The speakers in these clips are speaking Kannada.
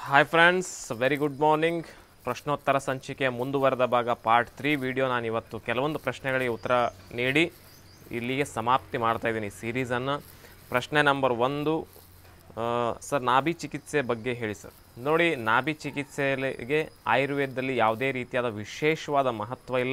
Hi friends very good morning ಪ್ರಶ್ನೋತ್ತರ ಸಂಚಿಕೆಯ ಮುಂದುವರೆದ ಭಾಗ ಪಾರ್ಟ್ ತ್ರೀ ವಿಡಿಯೋ ನಾನು ಇವತ್ತು ಕೆಲವೊಂದು ಪ್ರಶ್ನೆಗಳಿಗೆ ಉತ್ತರ ನೀಡಿ ಇಲ್ಲಿಗೆ ಸಮಾಪ್ತಿ ಮಾಡ್ತಾ ಇದ್ದೀನಿ ಸೀರೀಸನ್ನು ಪ್ರಶ್ನೆ ನಂಬರ್ ಒಂದು ಆ, ಸರ್ ನಾಭಿ ಚಿಕಿತ್ಸೆ ಬಗ್ಗೆ ಹೇಳಿ ಸರ್ ನೋಡಿ ನಾಭಿ ಚಿಕಿತ್ಸೆಗೆ ಆಯುರ್ವೇದದಲ್ಲಿ ಯಾವುದೇ ರೀತಿಯಾದ ವಿಶೇಷವಾದ ಮಹತ್ವ ಇಲ್ಲ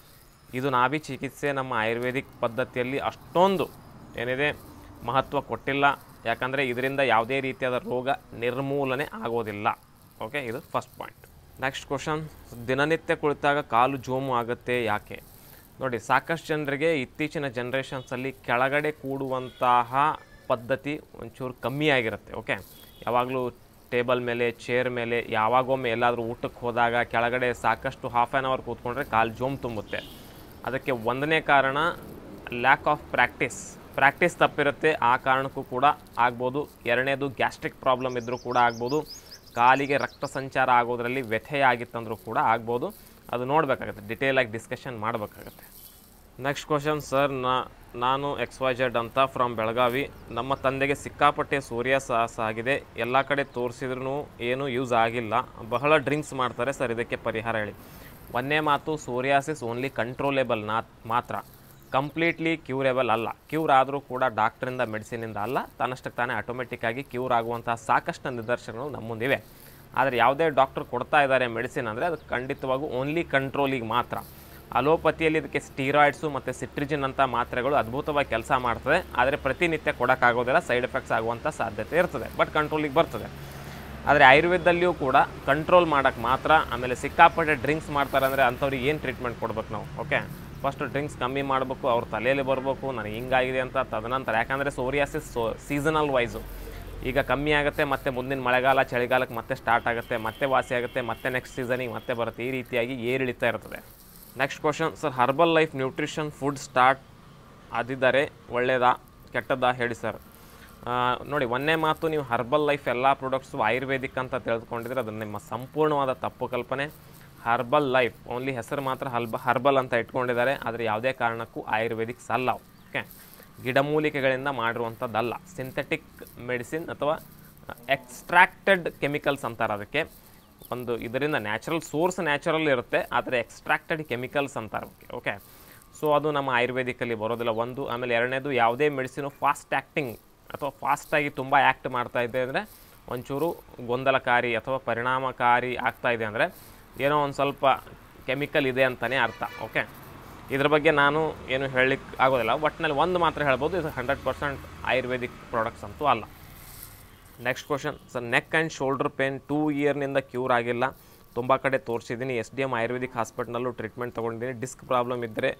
ಇದು ನಾಭಿ ಚಿಕಿತ್ಸೆ ನಮ್ಮ ಆಯುರ್ವೇದಿಕ್ ಪದ್ಧತಿಯಲ್ಲಿ ಅಷ್ಟೊಂದು ಏನಿದೆ ಮಹತ್ವ ಕೊಟ್ಟಿಲ್ಲ ಯಾಕಂದರೆ ಇದರಿಂದ ಯಾವುದೇ ರೀತಿಯಾದ ರೋಗ ನಿರ್ಮೂಲನೆ ಆಗೋದಿಲ್ಲ ಓಕೆ ಇದು ಫಸ್ಟ್ ಪಾಯಿಂಟ್ ನೆಕ್ಸ್ಟ್ ಕ್ವಶನ್ ದಿನನಿತ್ಯ ಕುಳಿತಾಗ ಕಾಲು ಜೋಮು ಆಗುತ್ತೆ ಯಾಕೆ ನೋಡಿ ಸಾಕಷ್ಟು ಜನರಿಗೆ ಇತ್ತೀಚಿನ ಜನ್ರೇಷನ್ಸಲ್ಲಿ ಕೆಳಗಡೆ ಕೂಡುವಂತಹ ಪದ್ಧತಿ ಒಂಚೂರು ಕಮ್ಮಿ ಆಗಿರುತ್ತೆ ಓಕೆ ಯಾವಾಗಲೂ ಟೇಬಲ್ ಮೇಲೆ ಚೇರ್ ಮೇಲೆ ಯಾವಾಗೊಮ್ಮೆ ಎಲ್ಲಾದರೂ ಊಟಕ್ಕೆ ಹೋದಾಗ ಕೆಳಗಡೆ ಸಾಕಷ್ಟು ಹಾಫ್ ಆ್ಯನ್ ಅವರ್ ಕೂತ್ಕೊಂಡ್ರೆ ಕಾಲು ಜೋಮ್ ತುಂಬುತ್ತೆ ಅದಕ್ಕೆ ಒಂದನೇ ಕಾರಣ ಲ್ಯಾಕ್ ಆಫ್ ಪ್ರಾಕ್ಟೀಸ್ ಪ್ರಾಕ್ಟೀಸ್ ತಪ್ಪಿರುತ್ತೆ ಆ ಕಾರಣಕ್ಕೂ ಕೂಡ ಆಗ್ಬೋದು ಎರಡನೇದು ಗ್ಯಾಸ್ಟ್ರಿಕ್ ಪ್ರಾಬ್ಲಮ್ ಇದ್ದರೂ ಕೂಡ ಆಗ್ಬೋದು ಕಾಲಿಗೆ ರಕ್ತ ಸಂಚಾರ ಆಗೋದ್ರಲ್ಲಿ ವ್ಯಥೆಯಾಗಿತ್ತಂದ್ರೂ ಕೂಡ ಆಗ್ಬೋದು ಅದು ನೋಡಬೇಕಾಗುತ್ತೆ ಡಿಟೇಲಾಗಿ ಡಿಸ್ಕಷನ್ ಮಾಡಬೇಕಾಗತ್ತೆ ನೆಕ್ಸ್ಟ್ ಕ್ವಶನ್ ಸರ್ ನಾ ನಾನು ಎಕ್ಸ್ ವೈ ಜೆಡ್ ಅಂತ ಫ್ರಮ್ ಬೆಳಗಾವಿ ನಮ್ಮ ತಂದೆಗೆ ಸಿಕ್ಕಾಪಟ್ಟೆ ಸೂರ್ಯಾಸಾಸ ಆಗಿದೆ ಎಲ್ಲ ಕಡೆ ತೋರಿಸಿದ್ರೂ ಏನೂ ಯೂಸ್ ಆಗಿಲ್ಲ ಬಹಳ ಡ್ರಿಂಕ್ಸ್ ಮಾಡ್ತಾರೆ ಸರ್ ಇದಕ್ಕೆ ಪರಿಹಾರ ಹೇಳಿ ಒಂದೇ ಮಾತು ಸೋರಿಯಾಸಿಸ್ ಓನ್ಲಿ ಕಂಟ್ರೋಲೇಬಲ್ ನಾ ಮಾತ್ರ ಕಂಪ್ಲೀಟ್ಲಿ ಕ್ಯೂರೇಬಲ್ ಅಲ್ಲ ಕ್ಯೂರ್ ಆದರೂ ಕೂಡ ಡಾಕ್ಟ್ರಿಂದ ಮೆಡಿಸಿನಿಂದ ಅಲ್ಲ ತನ್ನಷ್ಟಕ್ಕೆ ತಾನೇ ಆಟೋಮೆಟಿಕ್ ಆಗಿ ಕ್ಯೂರ್ ಆಗುವಂತಹ ಸಾಕಷ್ಟು ನಿದರ್ಶನಗಳು ನಮ್ಮ ಮುಂದಿವೆ ಆದರೆ ಯಾವುದೇ ಡಾಕ್ಟರ್ ಕೊಡ್ತಾ ಇದ್ದಾರೆ ಮೆಡಿಸಿನ್ ಅಂದರೆ ಅದು ಖಂಡಿತವಾಗೂ ಓನ್ಲಿ ಕಂಟ್ರೋಲಿಗೆ ಮಾತ್ರ ಅಲೋಪತಿಯಲ್ಲಿ ಇದಕ್ಕೆ ಸ್ಟೀರಾಯ್ಡ್ಸು ಮತ್ತು ಸಿಟ್ರಿಜಿನ್ ಅಂತ ಮಾತ್ರೆಗಳು ಅದ್ಭುತವಾಗಿ ಕೆಲಸ ಮಾಡ್ತದೆ ಆದರೆ ಪ್ರತಿನಿತ್ಯ ಕೊಡೋಕ್ಕಾಗೋದಿಲ್ಲ ಸೈಡ್ ಎಫೆಕ್ಟ್ಸ್ ಆಗುವಂಥ ಸಾಧ್ಯತೆ ಇರ್ತದೆ ಬಟ್ ಕಂಟ್ರೋಲಿಗೆ ಬರ್ತದೆ ಆದರೆ ಆಯುರ್ವೇದದಲ್ಲಿಯೂ ಕೂಡ ಕಂಟ್ರೋಲ್ ಮಾಡೋಕ್ಕೆ ಮಾತ್ರ ಆಮೇಲೆ ಸಿಕ್ಕಾಪಟ್ಟೆ ಡ್ರಿಂಕ್ಸ್ ಮಾಡ್ತಾರೆ ಅಂದರೆ ಅಂಥವ್ರಿಗೆ ಏನು ಟ್ರೀಟ್ಮೆಂಟ್ ಕೊಡ್ಬೇಕು ನಾವು ಓಕೆ ಫಸ್ಟ್ ಡ್ರಿಂಕ್ಸ್ ಕಮ್ಮಿ ಮಾಡಬೇಕು ಅವ್ರ ತಲೆಯಲ್ಲಿ ಬರಬೇಕು ನನಗೆ ಹಿಂಗಾಗಿದೆ ಅಂತ ತದನಂತರ ಯಾಕಂದರೆ ಸೋರಿಯಾಸಿಸ್ ಸೋ ಸೀಸನಲ್ ವೈಸು ಈಗ ಕಮ್ಮಿ ಆಗುತ್ತೆ ಮತ್ತೆ ಮುಂದಿನ ಮಳೆಗಾಲ ಚಳಿಗಾಲಕ್ಕೆ ಮತ್ತೆ ಸ್ಟಾರ್ಟ್ ಆಗುತ್ತೆ ಮತ್ತೆ ವಾಸಿ ಆಗುತ್ತೆ ಮತ್ತೆ ನೆಕ್ಸ್ಟ್ ಸೀಸನಿಗೆ ಮತ್ತೆ ಬರುತ್ತೆ ಈ ರೀತಿಯಾಗಿ ಏರಿಳಿತಾ ಇರ್ತದೆ next question sir herbal life nutrition food start ಆದಿದ್ದಾರೆ ಒಳ್ಳೆಯದಾ ಕೆಟ್ಟದ್ದಾ ಹೇಳಿ ಸರ್ ಆ, ನೋಡಿ ಒಂದೇ ಮಾತು ನೀವು ಹರ್ಬಲ್ ಲೈಫ್ ಎಲ್ಲ ಪ್ರಾಡಕ್ಟ್ಸು ಆಯುರ್ವೇದಿಕ್ ಅಂತ ತಿಳಿದುಕೊಂಡಿದ್ರೆ ಅದು ನಿಮ್ಮ ಸಂಪೂರ್ಣವಾದ ತಪ್ಪು ಕಲ್ಪನೆ ಹರ್ಬಲ್ ಲೈಫ್ ಓನ್ಲಿ ಹೆಸರು ಮಾತ್ರ ಹಲ್ಬ ಹರ್ಬಲ್ ಅಂತ ಇಟ್ಕೊಂಡಿದ್ದಾರೆ ಆದರೆ ಯಾವುದೇ ಕಾರಣಕ್ಕೂ ಆಯುರ್ವೇದಿಕ್ಸ್ ಅಲ್ಲ ಅವು ಓಕೆ ಗಿಡಮೂಲಿಕೆಗಳಿಂದ ಮಾಡಿರುವಂಥದ್ದಲ್ಲ ಸಿಂಥೆಟಿಕ್ ಮೆಡಿಸಿನ್ ಅಥವಾ ಎಕ್ಸ್ಟ್ರಾಕ್ಟೆಡ್ ಕೆಮಿಕಲ್ಸ್ ಅಂತಾರೆ ಅದಕ್ಕೆ ಒಂದು ಇದರಿಂದ ನ್ಯಾಚುರಲ್ ಸೋರ್ಸ್ ನ್ಯಾಚುರಲ್ ಇರುತ್ತೆ ಆದರೆ ಎಕ್ಸ್ಟ್ರಾಕ್ಟೆಡ್ ಕೆಮಿಕಲ್ಸ್ ಅಂತಾರೆ ಓಕೆ ಓಕೆ ಸೊ ಅದು ನಮ್ಮ ಆಯುರ್ವೇದಿಕಲ್ಲಿ ಬರೋದಿಲ್ಲ ಒಂದು ಆಮೇಲೆ ಎರಡನೇದು ಯಾವುದೇ ಮೆಡಿಸಿನು ಫಾಸ್ಟ್ ಆ್ಯಕ್ಟಿಂಗ್ ಅಥವಾ ಫಾಸ್ಟಾಗಿ ತುಂಬ ಆ್ಯಕ್ಟ್ ಮಾಡ್ತಾ ಇದೆ ಅಂದರೆ ಒಂಚೂರು ಗೊಂದಲಕಾರಿ ಅಥವಾ ಪರಿಣಾಮಕಾರಿ ಆಗ್ತಾ ಇದೆ ಅಂದರೆ ಏನೋ ಒಂದು ಸ್ವಲ್ಪ ಕೆಮಿಕಲ್ ಇದೆ ಅಂತಲೇ ಅರ್ಥ ಓಕೆ ಇದ್ರ ಬಗ್ಗೆ ನಾನು ಏನು ಹೇಳಲಿಕ್ಕೆ ಆಗೋದಿಲ್ಲ ಒಟ್ಟಿನಲ್ಲಿ ಒಂದು ಮಾತ್ರ ಹೇಳ್ಬೋದು ಇದು ಹಂಡ್ರೆಡ್ ಪರ್ಸೆಂಟ್ ಆಯುರ್ವೇದಿಕ್ ಪ್ರಾಡಕ್ಟ್ಸ್ ಅಂತೂ ಅಲ್ಲ next question sir neck and shoulder pain two ಇಯರ್ನಿಂದ ಕ್ಯೂರ್ ಆಗಿಲ್ಲ ತುಂಬ ಕಡೆ ತೋರಿಸಿದ್ದೀನಿ ಎಸ್ ಡಿ ಎಮ್ ಆಯುರ್ವೇದಿಕ್ ಹಾಸ್ಪಿಟ್ಲಲ್ಲೂ ಟ್ರೀಟ್ಮೆಂಟ್ ತೊಗೊಂಡಿದ್ದೀನಿ ಡಿಸ್ಕ್ ಪ್ರಾಬ್ಲಮ್ ಇದ್ದರೆ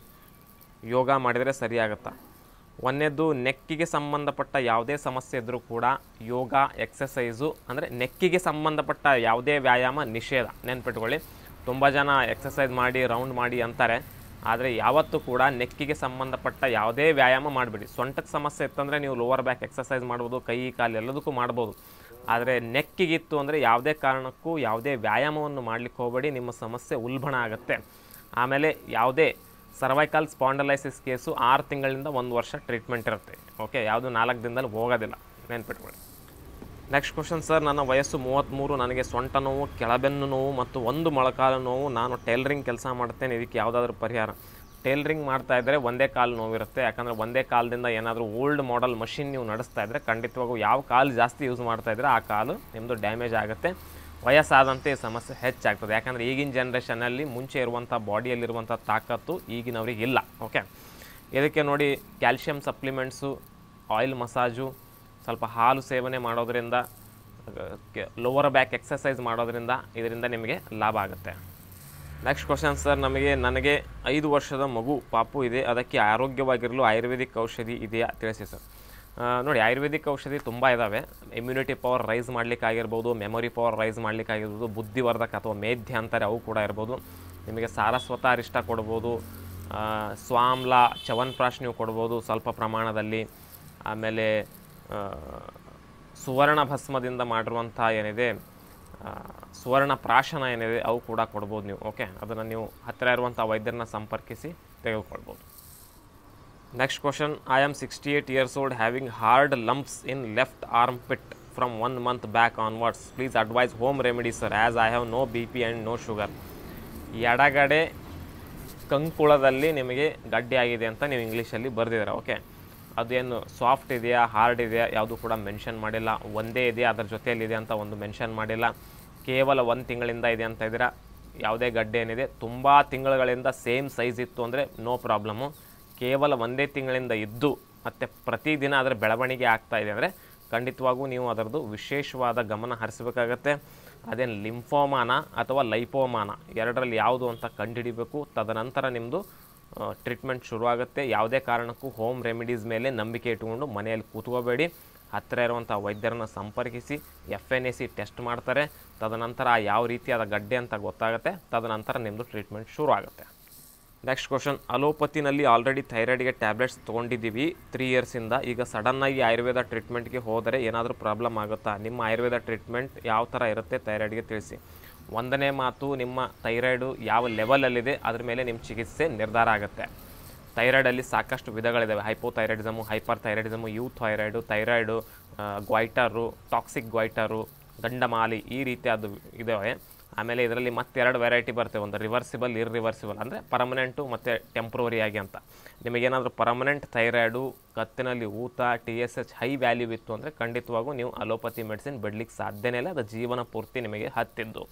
ಯೋಗ ಮಾಡಿದರೆ ಸರಿಯಾಗುತ್ತಾ ಒಂದನೇದು ನೆಕ್ಕಿಗೆ ಸಂಬಂಧಪಟ್ಟ ಯಾವುದೇ ಸಮಸ್ಯೆ ಇದ್ದರೂ ಕೂಡ ಯೋಗ ಎಕ್ಸಸೈಸು ಅಂದರೆ ನೆಕ್ಕಿಗೆ ಸಂಬಂಧಪಟ್ಟ ಯಾವುದೇ ವ್ಯಾಯಾಮ ನಿಷೇಧ ನೆನ್ಪಿಟ್ಕೊಳ್ಳಿ ತುಂಬ ಜನ ಎಕ್ಸಸೈಸ್ ಮಾಡಿ ರೌಂಡ್ ಮಾಡಿ ಅಂತಾರೆ ಆದರೆ ಯಾವತ್ತೂ ಕೂಡ ನೆಕ್ಕಿಗೆ ಸಂಬಂಧಪಟ್ಟ ಯಾವುದೇ ವ್ಯಾಯಾಮ ಮಾಡಿಬಿಡಿ ಸೊಂಟಕ್ಕೆ ಸಮಸ್ಯೆ ಇತ್ತಂದರೆ ನೀವು ಲೋವರ್ ಬ್ಯಾಕ್ ಎಕ್ಸಸೈಸ್ ಮಾಡ್ಬೋದು ಕೈ ಕಾಲು ಎಲ್ಲದಕ್ಕೂ ಮಾಡ್ಬೋದು ಆದರೆ ನೆಕ್ಕಿಗಿತ್ತು ಅಂದರೆ ಯಾವುದೇ ಕಾರಣಕ್ಕೂ ಯಾವುದೇ ವ್ಯಾಯಾಮವನ್ನು ಮಾಡಲಿಕ್ಕೆ ಹೋಗಬೇಡಿ ನಿಮ್ಮ ಸಮಸ್ಯೆ ಉಲ್ಬಣ ಆಗುತ್ತೆ ಆಮೇಲೆ ಯಾವುದೇ ಸರ್ವೈಕಲ್ ಸ್ಪಾಂಡಲೈಸಿಸ್ ಕೇಸು ಆರು ತಿಂಗಳಿಂದ ಒಂದು ವರ್ಷ ಟ್ರೀಟ್ಮೆಂಟ್ ಇರುತ್ತೆ ಓಕೆ ಯಾವುದು ನಾಲ್ಕು ದಿನದಲ್ಲಿ ಹೋಗೋದಿಲ್ಲ ನೆನ್ಪಿಟ್ಕೊಳ್ಳಿ ನೆಕ್ಸ್ಟ್ ಕ್ವಶನ್ ಸರ್ ನನ್ನ ವಯಸ್ಸು ಮೂವತ್ತ್ಮೂರು ನನಗೆ ಸೊಂಟ ನೋವು ಕೆಳಬೆನ್ನು ನೋವು ಮತ್ತು ಒಂದು ಮೊಳಕಾಲು ನೋವು ನಾನು ಟೈಲರಿಂಗ್ ಕೆಲಸ ಮಾಡ್ತೇನೆ ಇದಕ್ಕೆ ಯಾವುದಾದ್ರೂ ಪರಿಹಾರ ಟೈಲರಿಂಗ್ ಮಾಡ್ತಾ ಇದ್ದರೆ ಒಂದೇ ಕಾಲು ನೋವಿರುತ್ತೆ ಯಾಕಂದರೆ ಒಂದೇ ಕಾಲದಿಂದ ಏನಾದರೂ ಓಲ್ಡ್ ಮಾಡೆಲ್ ಮಷಿನ್ ನೀವು ನಡೆಸ್ತಾ ಇದ್ದರೆ ಖಂಡಿತವಾಗೂ ಯಾವ ಕಾಲು ಜಾಸ್ತಿ ಯೂಸ್ ಮಾಡ್ತಾ ಇದ್ದರೆ ಆ ಕಾಲು ನಿಮ್ಮದು ಡ್ಯಾಮೇಜ್ ಆಗುತ್ತೆ ವಯಸ್ಸಾದಂತೆ ಈ ಸಮಸ್ಯೆ ಹೆಚ್ಚಾಗ್ತದೆ ಯಾಕಂದರೆ ಈಗಿನ ಜನ್ರೇಷನಲ್ಲಿ ಮುಂಚೆ ಇರುವಂಥ ಬಾಡಿಯಲ್ಲಿರುವಂಥ ತಾಕತ್ತು ಈಗಿನವ್ರಿಗೆ ಇಲ್ಲ ಓಕೆ ಇದಕ್ಕೆ ನೋಡಿ ಕ್ಯಾಲ್ಶಿಯಂ ಸಪ್ಲಿಮೆಂಟ್ಸು ಆಯಿಲ್ ಮಸಾಜು ಸ್ವಲ್ಪ ಹಾಲು ಸೇವನೆ ಮಾಡೋದ್ರಿಂದ ಲೋವರ್ ಬ್ಯಾಕ್ ಎಕ್ಸಸೈಸ್ ಮಾಡೋದ್ರಿಂದ ಇದರಿಂದ ನಿಮಗೆ ಲಾಭ ಆಗುತ್ತೆ ನೆಕ್ಸ್ಟ್ ಕ್ವಶನ್ ಸರ್ ನಮಗೆ ನನಗೆ ಐದು ವರ್ಷದ ಮಗು ಪಾಪು ಇದೆ ಅದಕ್ಕೆ ಆರೋಗ್ಯವಾಗಿರಲು ಆಯುರ್ವೇದಿಕ್ ಔಷಧಿ ಇದೆಯಾ ತಿಳಿಸಿ ಸರ್ ಆ, ನೋಡಿ ಆಯುರ್ವೇದಿಕ್ ಔಷಧಿ ತುಂಬ ಇದ್ದಾವೆ ಇಮ್ಯುನಿಟಿ ಪವರ್ ರೈಸ್ ಮಾಡಲಿಕ್ಕಾಗಿರ್ಬೋದು ಮೆಮೊರಿ ಪವರ್ ರೈಸ್ ಮಾಡಲಿಕ್ಕಾಗಿರ್ಬೋದು ಬುದ್ಧಿವರ್ಧಕ ಅಥವಾ ಮೇಧ್ಯ ಅಂತಾರೆ ಅವು ಕೂಡ ಇರ್ಬೋದು ನಿಮಗೆ ಸಾರಸ್ವತ ಅರಿಷ್ಟ ಕೊಡ್ಬೋದು ಆ, ಸ್ವಾಮ್ಲ ಚವನ್ಪ್ರಾಶ್ ನೀವು ಕೊಡ್ಬೋದು ಸ್ವಲ್ಪ ಪ್ರಮಾಣದಲ್ಲಿ ಆಮೇಲೆ ಆ, ಸುವರ್ಣ ಭಸ್ಮದಿಂದ ಮಾಡಿರುವಂಥ ಏನಿದೆ ಆ, ಸುವರ್ಣ ಪ್ರಾಶನ ಏನಿದೆ ಅವು ಕೂಡ ಕೊಡ್ಬೋದು ನೀವು ಓಕೆ ಅದನ್ನು ನೀವು ಹತ್ತಿರ ಇರುವಂಥ ವೈದ್ಯರನ್ನ ಸಂಪರ್ಕಿಸಿ ತೆಗೆದುಕೊಳ್ಬೋದು next question I am sixty eight years old having hard lumps in left armpit from one month back onwards please advise home remedy sir as I have no B P and no sugar ಎಡಗಡೆ ಕಂಕುಳದಲ್ಲಿ ನಿಮಗೆ ಗಡ್ಡೆ ಆಗಿದೆ ಅಂತ ನೀವು ಇಂಗ್ಲೀಷಲ್ಲಿ ಬರೆದಿದ್ದೀರ ಓಕೆ ಅದೇನು ಸಾಫ್ಟ್ ಇದೆಯಾ ಹಾರ್ಡ್ ಇದೆಯಾ ಯಾವುದು ಕೂಡ ಮೆನ್ಷನ್ ಮಾಡಿಲ್ಲ ಒಂದೇ ಇದೆಯಾ ಅದರ ಜೊತೆಯಲ್ಲಿದೆ ಅಂತ ಒಂದು ಮೆನ್ಷನ್ ಮಾಡಿಲ್ಲ ಕೇವಲ ಒಂದು ತಿಂಗಳಿಂದ ಇದೆ ಅಂತ ಇದ್ದೀರಾ ಯಾವುದೇ ಗಡ್ಡೆ ಏನಿದೆ ತುಂಬ ತಿಂಗಳುಗಳಿಂದ ಸೇಮ್ ಸೈಜ್ ಇತ್ತು ಅಂದರೆ ನೋ ಪ್ರಾಬ್ಲಮ್ಮು ಕೇವಲ ಒಂದೇ ತಿಂಗಳಿಂದ ಇದ್ದು ಮತ್ತು ಪ್ರತಿದಿನ ಅದರ ಬೆಳವಣಿಗೆ ಆಗ್ತಾ ಇದೆ ಅಂದರೆ ಖಂಡಿತವಾಗೂ ನೀವು ಅದರದ್ದು ವಿಶೇಷವಾದ ಗಮನ ಹರಿಸಬೇಕಾಗತ್ತೆ ಅದೇನು ಲಿಂಫೋಮಾನ ಅಥವಾ ಲೈಪೋಮಾನ ಎರಡರಲ್ಲಿ ಯಾವುದು ಅಂತ ಕಂಡುಹಿಡಿಬೇಕು ತದನಂತರ ನಿಮ್ಮದು ಟ್ರೀಟ್ಮೆಂಟ್ ಶುರುವಾಗುತ್ತೆ ಯಾವುದೇ ಕಾರಣಕ್ಕೂ ಹೋಮ್ ರೆಮಿಡೀಸ್ ಮೇಲೆ ನಂಬಿಕೆ ಇಟ್ಕೊಂಡು ಮನೆಯಲ್ಲಿ ಕೂತ್ಕೋಬೇಡಿ ಹತ್ತಿರ ಇರುವಂಥ ವೈದ್ಯರನ್ನು ಸಂಪರ್ಕಿಸಿ F N A C test ಮಾಡ್ತಾರೆ ತದನಂತರ ಯಾವ ರೀತಿಯಾದ ಗಡ್ಡೆ ಅಂತ ಗೊತ್ತಾಗುತ್ತೆ ತದನಂತರ ನಿಮ್ಮದು ಟ್ರೀಟ್ಮೆಂಟ್ ಶುರು ಆಗುತ್ತೆ ನೆಕ್ಸ್ಟ್ ಕ್ವಶನ್ ಅಲೋಪತಿನಲ್ಲಿ ಆಲ್ರೆಡಿ ಥೈರಾಯ್ಡ್ಗೆ ಟ್ಯಾಬ್ಲೆಟ್ಸ್ ತೊಗೊಂಡಿದ್ದೀವಿ ತ್ರೀ ಇಯರ್ಸಿಂದ ಈಗ ಸಡನ್ನಾಗಿ ಆಯುರ್ವೇದ ಟ್ರೀಟ್ಮೆಂಟ್ಗೆ ಹೋದರೆ ಏನಾದರೂ ಪ್ರಾಬ್ಲಮ್ ಆಗುತ್ತಾ ನಿಮ್ಮ ಆಯುರ್ವೇದ ಟ್ರೀಟ್ಮೆಂಟ್ ಯಾವ ಥರ ಇರುತ್ತೆ ಥೈರಾಯ್ಡ್ಗೆ ತಿಳಿಸಿ ಒಂದನೇ ಮಾತು ನಿಮ್ಮ ಥೈರಾಯ್ಡು ಯಾವ ಲೆವೆಲಲ್ಲಿದೆ ಅದ್ರ ಮೇಲೆ ನಿಮ್ಮ ಚಿಕಿತ್ಸೆ ನಿರ್ಧಾರ ಆಗುತ್ತೆ ಥೈರಾಯ್ಡಲ್ಲಿ ಸಾಕಷ್ಟು ವಿಧಗಳಿದ್ದಾವೆ hypothyroidism hyperthyroidism euthyroid thyroid goitre toxic goitre ಗಂಡಮಾಲಿ ಈ ರೀತಿಯಾದ ಇದ್ದಾವೆ ಆಮೇಲೆ ಇದರಲ್ಲಿ ಮತ್ತೆರಡು ವೆರೈಟಿ ಬರ್ತವೆ ಒಂದು ರಿವರ್ಸಿಬಲ್ ಇರ್ರಿವರ್ಸಿಬಲ್ ಅಂದರೆ ಪರ್ಮನೆಂಟು ಮತ್ತು ಟೆಂಪ್ರವರಿ ಆಗಿ ಅಂತ ನಿಮಗೇನಾದರೂ ಪರ್ಮನೆಂಟ್ ಥೈರಾಯ್ಡು ಕತ್ತಿನಲ್ಲಿ ಊತ T S H high value ಇತ್ತು ಅಂದರೆ ಖಂಡಿತವಾಗೂ ನೀವು ಅಲೋಪತಿ ಮೆಡಿಸಿನ್ ಬಿಡ್ಲಿಕ್ಕೆ ಸಾಧ್ಯನೇ ಇಲ್ಲ ಅದು ಜೀವನ ಪೂರ್ತಿ ನಿಮಗೆ ಹತ್ತಿದ್ದು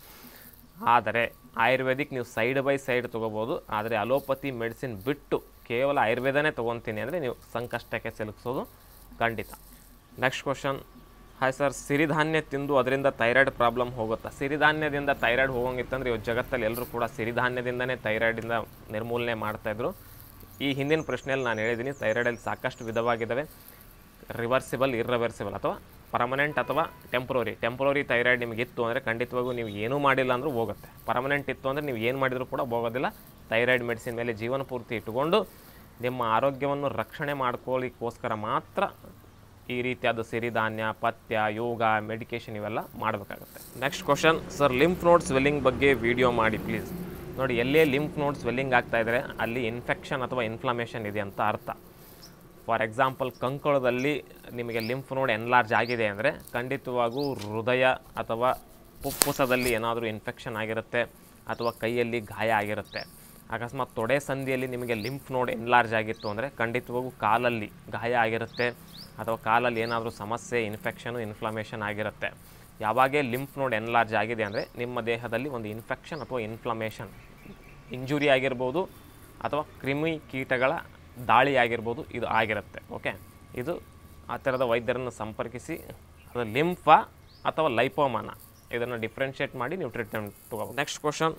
ಆದರೆ ಆಯುರ್ವೇದಿಕ್ ನೀವು ಸೈಡ್ ಬೈ ಸೈಡ್ ತೊಗೋಬೋದು ಆದರೆ ಅಲೋಪತಿ ಮೆಡಿಸಿನ್ ಬಿಟ್ಟು ಕೇವಲ ಆಯುರ್ವೇದನೇ ತೊಗೊತೀನಿ ಅಂದರೆ ನೀವು ಸಂಕಷ್ಟಕ್ಕೆ ಸಿಲುಕಿಸೋದು ಖಂಡಿತ ನೆಕ್ಸ್ಟ್ ಕ್ವಶನ್ ಹಾಯ್ ಸರ್ ಸಿರಿಧಾನ್ಯ ತಿಂದು ಅದರಿಂದ ಥೈರಾಯ್ಡ್ ಪ್ರಾಬ್ಲಮ್ ಹೋಗುತ್ತಾ ಸಿರಿಧಾನ್ಯದಿಂದ ಥೈರಾಯ್ಡ್ ಹೋಗಂಗಿತ್ತಂದ್ರೆ ಇವತ್ತು ಜಗತ್ತಲ್ಲಿ ಎಲ್ಲರೂ ಕೂಡ ಸಿರಿಧಾನ್ಯದಿಂದನೇ ಥೈರಾಯ್ಡಿಂದ ನಿರ್ಮೂಲನೆ ಮಾಡ್ತಾಯಿದ್ರು ಈ ಹಿಂದಿನ ಪ್ರಶ್ನೆಯಲ್ಲಿ ನಾನು ಹೇಳಿದ್ದೀನಿ ಥೈರಾಯ್ಡಲ್ಲಿ ಸಾಕಷ್ಟು ವಿಧವಾಗಿದ್ದಾವೆ ರಿವರ್ಸಿಬಲ್ ಇರ್ರಿವರ್ಸಿಬಲ್ ಅಥವಾ ಪರ್ಮನೆಂಟ್ ಅಥವಾ ಟೆಂಪ್ರವರಿ ಟೆಂಪ್ರವರಿ ಥೈರಾಯ್ಡ್ ನಿಮಗೆ ಇತ್ತು ಅಂದರೆ ಖಂಡಿತವಾಗೂ ನೀವು ಏನೂ ಮಾಡಿಲ್ಲ ಅಂದರೂ ಹೋಗುತ್ತೆ ಪರ್ಮನೆಂಟ್ ಇತ್ತು ಅಂದರೆ ನೀವು ಏನು ಮಾಡಿದರೂ ಕೂಡ ಹೋಗೋದಿಲ್ಲ ಥೈರಾಯ್ಡ್ ಮೆಡಿಸಿನ್ ಮೇಲೆ ಜೀವನ ಪೂರ್ತಿ ಇಟ್ಟುಕೊಂಡು ನಿಮ್ಮ ಆರೋಗ್ಯವನ್ನು ರಕ್ಷಣೆ ಮಾಡ್ಕೊಳ್ಳಿಕ್ಕೋಸ್ಕರ ಮಾತ್ರ ಈ ರೀತಿಯಾದ ಸಿರಿಧಾನ್ಯ ಪಥ್ಯ ಯೋಗ ಮೆಡಿಕೇಷನ್ ಇವೆಲ್ಲ ಮಾಡಬೇಕಾಗುತ್ತೆ next question sir lymph node swelling ಬಗ್ಗೆ ವಿಡಿಯೋ ಮಾಡಿ ಪ್ಲೀಸ್ ನೋಡಿ ಎಲ್ಲೇ ಲಿಂಫ್ ನೋಡ್ ಸ್ವೆಲ್ಲಿಂಗ್ ಆಗ್ತಾ ಇದ್ದರೆ ಅಲ್ಲಿ ಇನ್ಫೆಕ್ಷನ್ ಅಥವಾ ಇನ್ಫ್ಲಮೇಷನ್ ಇದೆ ಅಂತ ಅರ್ಥ ಫಾರ್ ಎಕ್ಸಾಂಪಲ್ ಕಂಕಳದಲ್ಲಿ ನಿಮಗೆ ಲಿಂಫ್ ನೋಡ್ ಎನ್ಲಾರ್ಜ್ ಆಗಿದೆ ಅಂದರೆ ಖಂಡಿತವಾಗೂ ಹೃದಯ ಅಥವಾ ಪುಪ್ಪುಸದಲ್ಲಿ ಏನಾದರೂ ಇನ್ಫೆಕ್ಷನ್ ಆಗಿರುತ್ತೆ ಅಥವಾ ಕೈಯಲ್ಲಿ ಗಾಯ ಆಗಿರುತ್ತೆ ಅಕಸ್ಮಾತ್ ತೊಡೆ ಸಂಧಿಯಲ್ಲಿ ನಿಮಗೆ ಲಿಂಫ್ ನೋಡ್ ಎನ್ಲಾರ್ಜ್ ಆಗಿತ್ತು ಅಂದರೆ ಖಂಡಿತವಾಗೂ ಕಾಲಲ್ಲಿ ಗಾಯ ಆಗಿರುತ್ತೆ ಅಥವಾ ಕಾಲಲ್ಲಿ ಏನಾದರೂ ಸಮಸ್ಯೆ ಇನ್ಫೆಕ್ಷನು ಇನ್ಫ್ಲಮೇಷನ್ ಆಗಿರುತ್ತೆ ಯಾವಾಗೇ ಲಿಂಫ್ ನೋಡ್ ಎನ್ಲಾರ್ಜ್ ಆಗಿದೆ ಅಂದರೆ ನಿಮ್ಮ ದೇಹದಲ್ಲಿ ಒಂದು ಇನ್ಫೆಕ್ಷನ್ ಅಥವಾ ಇನ್ಫ್ಲಮೇಷನ್ ಇಂಜುರಿ ಆಗಿರ್ಬೋದು ಅಥವಾ ಕ್ರಿಮಿ ಕೀಟಗಳ ದಾಳಿ ಆಗಿರ್ಬೋದು ಇದು ಆಗಿರುತ್ತೆ ಓಕೆ ಇದು ಆ ಥರದ ವೈದ್ಯರನ್ನು ಸಂಪರ್ಕಿಸಿ ಅದು ಲಿಂಫ ಅಥವಾ ಲೈಪೋಮಾನ ಇದನ್ನು ಡಿಫ್ರೆನ್ಷಿಯೇಟ್ ಮಾಡಿ ನೀವು ಟ್ರೀಟ್ಮೆಂಟ್ ತಗೋಬೇಕು next question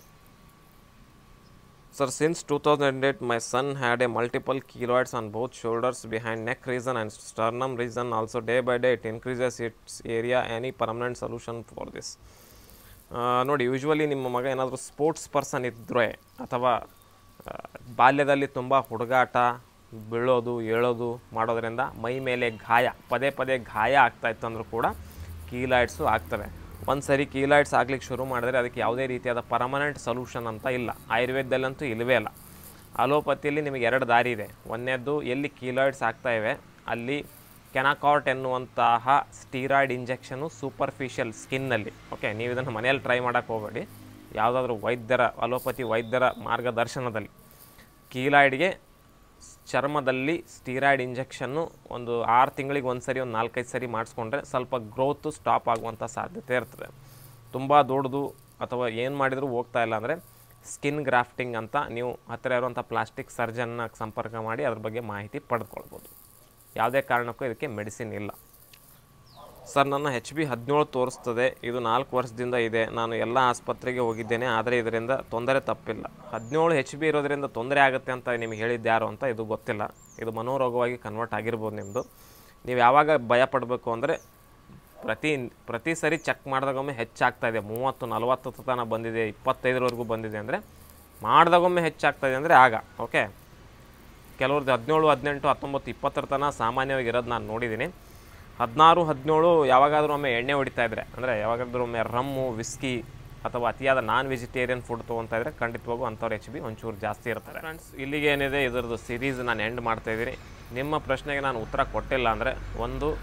Sir, since 2008, my son had a multiple keloids on both shoulders, behind neck region and sternum region. Also, day by day, it increases its area. Any permanent solution for this? ಆ, ನೋಡಿ ಯೂಶ್ವಲಿ ನಿಮ್ಮ ಮಗ ಏನಾದರೂ ಸ್ಪೋರ್ಟ್ಸ್ ಪರ್ಸನ್ ಇದ್ದರೆ ಅಥವಾ ಆ, ಬಾಲ್ಯದಲ್ಲಿ ತುಂಬ ಹುಡುಗಾಟ ಬೀಳೋದು ಏಳೋದು ಮಾಡೋದ್ರಿಂದ ಮೈ ಮೇಲೆ ಗಾಯ ಪದೇ ಪದೇ ಗಾಯ ಆಗ್ತಾ ಇತ್ತು ಅಂದರೂ ಕೂಡ ಕೀಲಾಯ್ಡ್ಸು ಆಗ್ತವೆ ಒಂದು ಸರಿ ಕೀಲಾಯ್ಡ್ಸ್ ಆಗ್ಲಿಕ್ಕೆ ಶುರು ಮಾಡಿದ್ರೆ ಅದಕ್ಕೆ ಯಾವುದೇ ರೀತಿಯಾದ ಪರ್ಮನೆಂಟ್ ಸೊಲ್ಯೂಷನ್ ಅಂತ ಇಲ್ಲ ಆಯುರ್ವೇದದಲ್ಲಂತೂ ಇಲ್ಲವೇ ಇಲ್ಲ ಅಲೋಪತಿಯಲ್ಲಿ ನಿಮಗೆ ಎರಡು ದಾರಿ ಇದೆ ಒಂದನೇದ್ದು ಎಲ್ಲಿ ಕೀಲಾಯ್ಡ್ಸ್ ಆಗ್ತಾ ಇವೆ ಅಲ್ಲಿ ಕೆನಾಕಾರ್ಟ್ ಎನ್ನುವಂತಹ ಸ್ಟೀರಾಯ್ಡ್ ಇಂಜೆಕ್ಷನು ಸೂಪರ್ಫಿಷಿಯಲ್ ಸ್ಕಿನ್ನಲ್ಲಿ ಓಕೆ ನೀವು ಇದನ್ನು ಮನೆಯಲ್ಲಿ ಟ್ರೈ ಮಾಡೋಕ್ಕೆ ಹೋಗಬೇಡಿ ಯಾವುದಾದ್ರೂ ವೈದ್ಯರ ಅಲೋಪತಿ ವೈದ್ಯರ ಮಾರ್ಗದರ್ಶನದಲ್ಲಿ ಕೀಲಾಯ್ಡ್ಗೆ ಚರ್ಮದಲ್ಲಿ ಸ್ಟೀರಾಯ್ಡ್ ಇಂಜೆಕ್ಷನ್ನು ಒಂದು ಆರು ತಿಂಗಳಿಗೆ ಒಂದು ಸರಿ ಒಂದು ನಾಲ್ಕೈದು ಸರಿ ಮಾಡಿಸ್ಕೊಂಡ್ರೆ ಸ್ವಲ್ಪ ಗ್ರೋತು ಸ್ಟಾಪ್ ಆಗುವಂಥ ಸಾಧ್ಯತೆ ಇರ್ತದೆ ತುಂಬ ದೊಡ್ಡದು ಅಥವಾ ಏನು ಮಾಡಿದರೂ ಹೋಗ್ತಾ ಇಲ್ಲ ಅಂದರೆ ಸ್ಕಿನ್ ಗ್ರಾಫ್ಟಿಂಗ್ ಅಂತ ನೀವು ಹತ್ತಿರ ಇರುವಂಥ ಪ್ಲಾಸ್ಟಿಕ್ ಸರ್ಜನ್ನ ಸಂಪರ್ಕ ಮಾಡಿ ಅದ್ರ ಬಗ್ಗೆ ಮಾಹಿತಿ ಪಡೆದುಕೊಳ್ಬೋದು ಯಾವುದೇ ಕಾರಣಕ್ಕೂ ಇದಕ್ಕೆ ಮೆಡಿಸಿನ್ ಇಲ್ಲ ಸರ್ ನನ್ನ ಹೆಚ್ ಬಿ ಹದಿನೇಳು ತೋರಿಸ್ತದೆ ಇದು ನಾಲ್ಕು ವರ್ಷದಿಂದ ಇದೆ ನಾನು ಎಲ್ಲ ಆಸ್ಪತ್ರೆಗೆ ಹೋಗಿದ್ದೇನೆ ಆದರೆ ಇದರಿಂದ ತೊಂದರೆ ತಪ್ಪಿಲ್ಲ ಹದಿನೇಳು ಹೆಚ್ ಬಿ ಇರೋದ್ರಿಂದ ತೊಂದರೆ ಆಗುತ್ತೆ ಅಂತ ನಿಮಗೆ ಹೇಳಿದ್ದು ಯಾರು ಅಂತ ಇದು ಗೊತ್ತಿಲ್ಲ ಇದು ಮನೋರೋಗವಾಗಿ ಕನ್ವರ್ಟ್ ಆಗಿರ್ಬೋದು ನಿಮ್ಮದು ನೀವು ಯಾವಾಗ ಭಯ ಪಡಬೇಕು ಅಂದರೆ ಪ್ರತಿ ಪ್ರತಿ ಸರಿ ಚೆಕ್ ಮಾಡಿದಾಗೊಮ್ಮೆ ಹೆಚ್ಚಾಗ್ತಾ ಇದೆ ಮೂವತ್ತು ನಲವತ್ತು ತನಕ ಬಂದಿದೆ ಇಪ್ಪತ್ತೈದರವರೆಗೂ ಬಂದಿದೆ ಅಂದರೆ ಮಾಡಿದಾಗೊಮ್ಮೆ ಹೆಚ್ಚಾಗ್ತಾ ಇದೆ ಅಂದರೆ ಆಗ ಓಕೆ ಕೆಲವ್ರದ್ದು ಹದಿನೇಳು ಹದಿನೆಂಟು ಹತ್ತೊಂಬತ್ತು ಇಪ್ಪತ್ತರ ತನಕ ಸಾಮಾನ್ಯವಾಗಿ ಇರೋದು ನಾನು ನೋಡಿದ್ದೀನಿ ಹದಿನಾರು ಹದಿನೇಳು ಯಾವಾಗಾದರೂ ಒಮ್ಮೆ ಎಣ್ಣೆ ಹೊಡಿತಾ ಇದ್ರೆ ಅಂದರೆ ಯಾವಾಗಾದ್ರೂ ಒಮ್ಮೆ ರಮ್ಮು ವಿಸ್ಕಿ ಅಥವಾ ಅತಿಯಾದ ನಾನ್ ವೆಜಿಟೇರಿಯನ್ ಫುಡ್ ತೊಗೊತಾ ಇದ್ರೆ ಖಂಡಿತವಾಗೂ ಅಂಥವ್ರು ಎಚ್ ಬಿ ಒಂಚೂರು ಜಾಸ್ತಿ ಇರ್ತಾರೆ ಫ್ರೆಂಡ್ಸ್ ಇಲ್ಲಿಗೆ ಏನಿದೆ ಇದರದ್ದು ಸೀರೀಸ್ ನಾನು ಎಂಡ್ ಮಾಡ್ತಾ ಇದ್ದೀನಿ ನಿಮ್ಮ ಪ್ರಶ್ನೆಗೆ ನಾನು ಉತ್ತರ ಕೊಟ್ಟಿಲ್ಲ ಅಂದರೆ ಒಂದು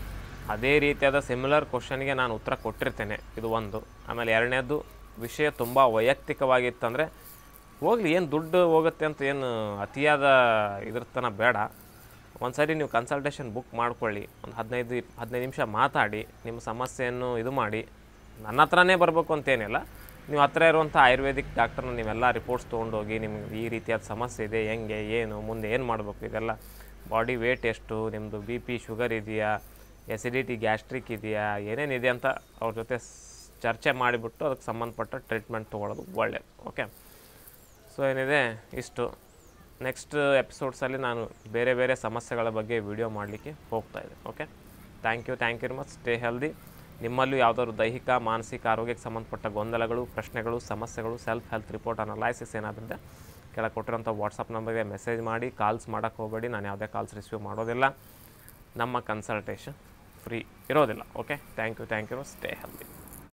ಅದೇ ರೀತಿಯಾದ ಸಿಮಿಲರ್ ಕ್ವಶನ್ಗೆ ನಾನು ಉತ್ತರ ಕೊಟ್ಟಿರ್ತೇನೆ ಇದು ಒಂದು ಆಮೇಲೆ ಎರಡನೇದು ವಿಷಯ ತುಂಬ ವೈಯಕ್ತಿಕವಾಗಿತ್ತಂದರೆ ಹೋಗ್ಲಿ ಏನು ದುಡ್ಡು ಹೋಗುತ್ತೆ ಅಂತ ಏನು ಅತಿಯಾದ ಇದ್ರ ತನಕ ಬೇಡ ಒಂದು ಸರಿ ನೀವು ಕನ್ಸಲ್ಟೇಷನ್ ಬುಕ್ ಮಾಡ್ಕೊಳ್ಳಿ ಒಂದು ಹದಿನೈದು ಹದಿನೈದು ನಿಮಿಷ ಮಾತಾಡಿ ನಿಮ್ಮ ಸಮಸ್ಯೆಯನ್ನು ಇದು ಮಾಡಿ ನನ್ನ ಹತ್ರನೇ ಬರಬೇಕು ಅಂತೇನಿಲ್ಲ ನೀವು ಹತ್ರ ಇರುವಂಥ ಆಯುರ್ವೇದಿಕ್ ಡಾಕ್ಟರ್ನ ನೀವೆಲ್ಲ ರಿಪೋರ್ಟ್ಸ್ ತೊಗೊಂಡೋಗಿ ನಿಮ್ಗೆ ಈ ರೀತಿಯಾದ ಸಮಸ್ಯೆ ಇದೆ ಹೆಂಗೆ ಏನು ಮುಂದೆ ಏನು ಮಾಡಬೇಕು ಇದೆಲ್ಲ ಬಾಡಿ ವೇಟ್ ಎಷ್ಟು ನಿಮ್ಮದು ಬಿ ಪಿ ಶುಗರ್ ಇದೆಯಾ ಎಸಿಡಿಟಿ ಗ್ಯಾಸ್ಟ್ರಿಕ್ ಇದೆಯಾ ಏನೇನಿದೆ ಅಂತ ಅವ್ರ ಜೊತೆ ಸ್- ಚರ್ಚೆ ಮಾಡಿಬಿಟ್ಟು ಅದಕ್ಕೆ ಸಂಬಂಧಪಟ್ಟ ಟ್ರೀಟ್ಮೆಂಟ್ ತೊಗೊಳೋದು ಒಳ್ಳೆಯದು ಓಕೆ ಸೊ ಏನಿದೆ ಇಷ್ಟು ನೆಕ್ಸ್ಟ್ ಎಪಿಸೋಡ್ಸಲ್ಲಿ ನಾನು ಬೇರೆ ಬೇರೆ ಸಮಸ್ಯೆಗಳ ಬಗ್ಗೆ ವಿಡಿಯೋ ಮಾಡಲಿಕ್ಕೆ ಹೋಗ್ತಾ ಇದ್ದೆ okay thank you thank you much stay healthy ನಿಮ್ಮಲ್ಲೂ ಯಾವುದಾದ್ರು ದೈಹಿಕ ಮಾನಸಿಕ ಆರೋಗ್ಯಕ್ಕೆ ಸಂಬಂಧಪಟ್ಟ ಗೊಂದಲಗಳು ಪ್ರಶ್ನೆಗಳು ಸಮಸ್ಯೆಗಳು ಸೆಲ್ಫ್ ಹೆಲ್ತ್ ರಿಪೋರ್ಟ್ ಅನಲೈಸಿಸ್ ಏನಾದ್ರಿಂದ ಕೆಳಗೆ ಕೊಟ್ಟಿರೋಂಥ ವಾಟ್ಸಪ್ ನಂಬರ್ಗೆ ಮೆಸೇಜ್ ಮಾಡಿ ಕಾಲ್ಸ್ ಮಾಡೋಕ್ಕೆ ಹೋಗಬೇಡಿ ನಾನು ಯಾವುದೇ ಕಾಲ್ಸ್ ರಿಸೀವ್ ಮಾಡೋದಿಲ್ಲ ನಮ್ಮ ಕನ್ಸಲ್ಟೇಷನ್ ಫ್ರೀ ಇರೋದಿಲ್ಲ okay thank you thank you stay healthy